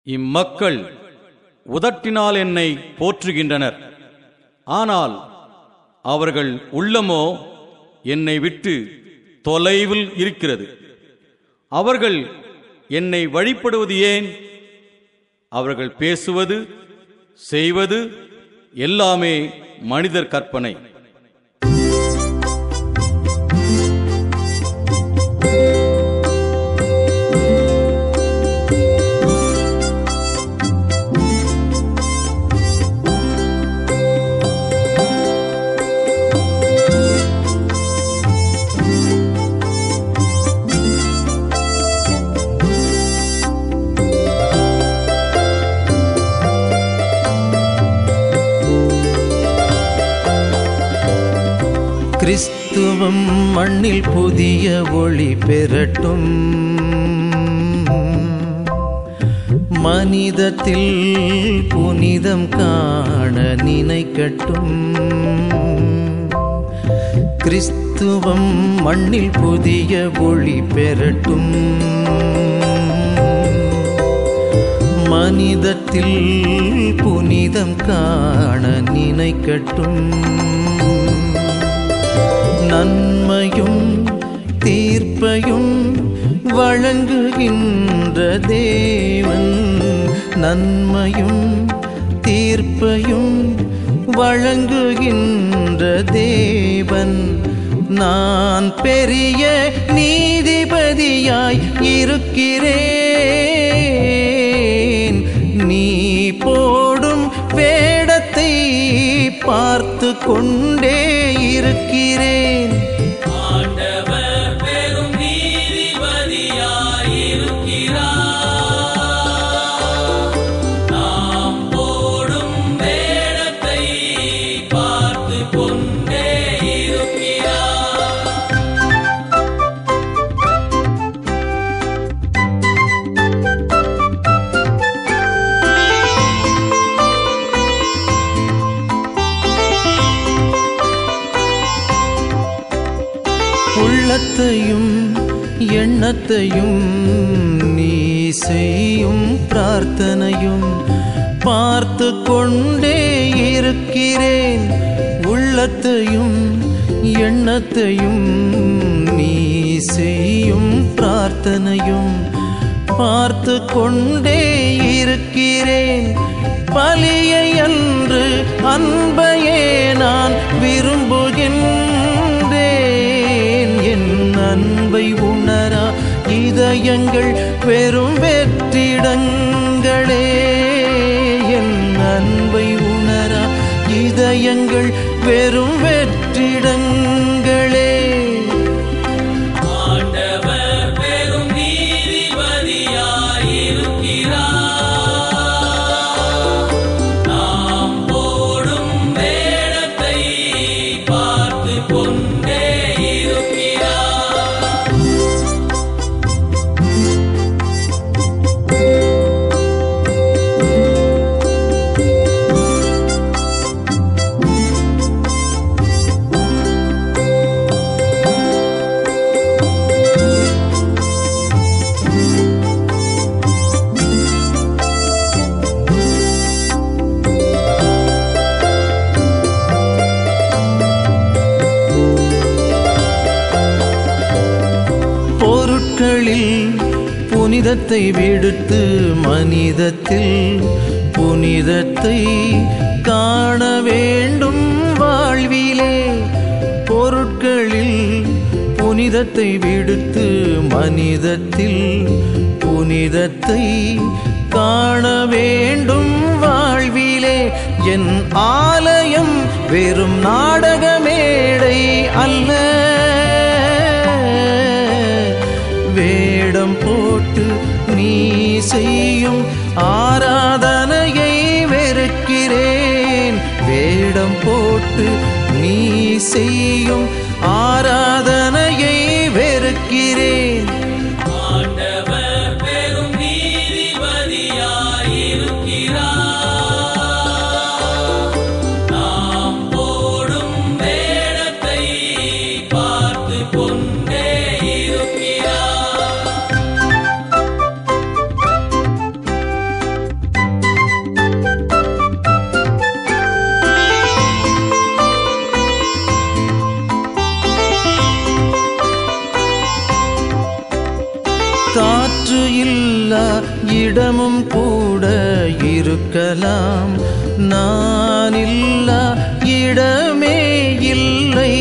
இம்மக்கள் உதட்டினால் என்னை போற்றுகின்றனர் ஆனால் அவர்கள் உள்ளமோ என்னை விட்டு தொலைவில் இருக்கிறது அவர்கள் என்னை வழிபடுவது ஏன் அவர்கள் பேசுவது செய்வது எல்லாமே மனிதர் கற்பனை கிறிஸ்துவம் மண்ணில் புதிய ஒளி பெறட்டும் மனிதத்தில் புனிதம் காண நினைக்கட்டும் கிறிஸ்துவம் மண்ணில் புதிய ஒளி பெறட்டும் மனிதத்தில் புனிதம் காண நினைக்கட்டும் நன்மையும் தீர்ப்பையும் வழங்குகின்ற தேவன் நன்மையும் தீர்ப்பையும் வழங்குகின்ற தேவன் நான் பெரிய நீதிபதியாய் இருக்கிறேன் நீ போடும் வேடத்தை பார்த்து கொண்டே இருக்கிறேன் ஆண்டவர் பெரும் நீதிபதியாயிருக்கிறார் நாம் போடும் வேடத்தை பார்த்து கொண்டே இருக்கிறார் உள்ளத்தையும் எண்ணத்தையும் நீ செய்யும் பிரார்த்தனையும் பார்த்து கொண்டே இருக்கிறேன் உள்ளத்தையும் எண்ணத்தையும் நீ செய்யும் பிரார்த்தனையும் பார்த்து கொண்டே இருக்கிறேன் பலியை அன்று அன்பையே நான் விரும்புகின்றேன் என் அன்பை உணரா இதயங்கள் வெறும் வெற்றிடங்களே என் அன்பை உணரா இதயங்கள் வெறும் வெற்றிடங்களே ஆண்டவர் பெரும் நீதிபதியாயிருக்கிறார் நாம் போடும் வேடத்தை பார்த்து கொண்டே இருக்கிறார் பொருட்களில் புனிதத்தை விடுத்து மனிதத்தில் புனிதத்தை காண வேண்டும் வாழ்விலே பொருட்களில் புனிதத்தை விடுத்து மனிதத்தில் புனிதத்தை காண வேண்டும் வாழ்விலே என் ஆலயம் வெறும் நாடக மேடை அல்ல வேடம் போட்டு நீ செய்யும் ஆராதனையை வெறுக்கிறேன் வேடம் போட்டு நீ செய்யும் ஆராதனையை வெறுக்கிறேன் ஆண்டவர் பெரும் நீதிபதியாயிருக்கிறார் நாம் போடும் வேடத்தை பார்த்து கொண்டே இருக்கிறார் இடமும் கூட இருக்கலாம் நான் இல்லா இடமே இல்லை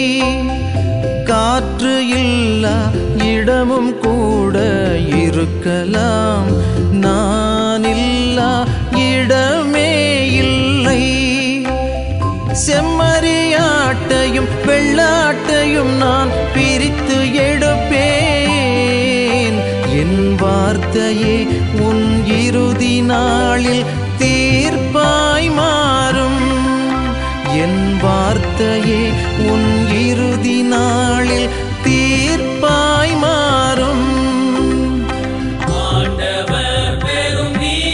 காற்று இல்லா இடமும் கூட இருக்கலாம் நான் இல்லா இடமே இல்லை செம்மறியாட்டையும் வெள்ளாட்டையும் நான் பிரித்து எடுப்பேன் என் வார்த்தையே உன் இறுதி நாளில் தீர்ப்பாய் மாறும் என் வார்த்தையே உன் இறுதி நாளில் தீர்ப்பாய் மாறும் ஆண்டவர் பெரும்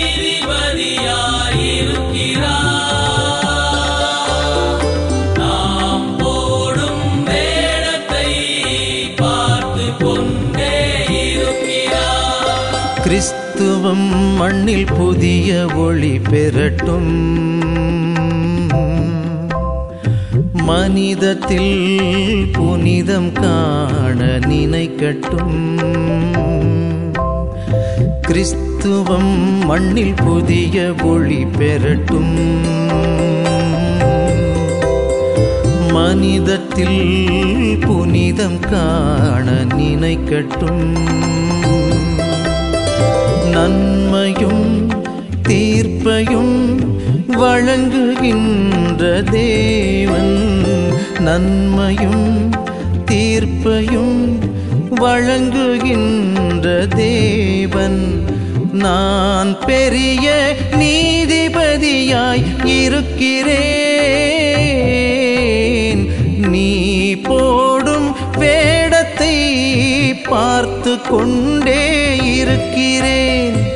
நீதிபதியாயிருக்கிறார் நாம் போடும் வேடத்தை பார்த்து கொண்டே இருக்கிறார் கிறிஸ்துவம் மண்ணில் புதிய ஒளி பெறட்டும் மனிதத்தில் புனிதம் காண நினைக்கட்டும் கிறிஸ்துவம் மண்ணில் புதிய ஒளி பெறட்டும் மனிதத்தில் புனிதம் காண நினைக்கட்டும் நன்மையும் தீர்ப்பையும் வழங்குகின்ற தேவன் நன்மையும் தீர்ப்பையும் வழங்குகின்ற தேவன் நான் பெரிய நீதிபதியாய் இருக்கிறேன் நீ போடும் வேடத்தை பார்த்து கொண்டே இருக்கிறேன்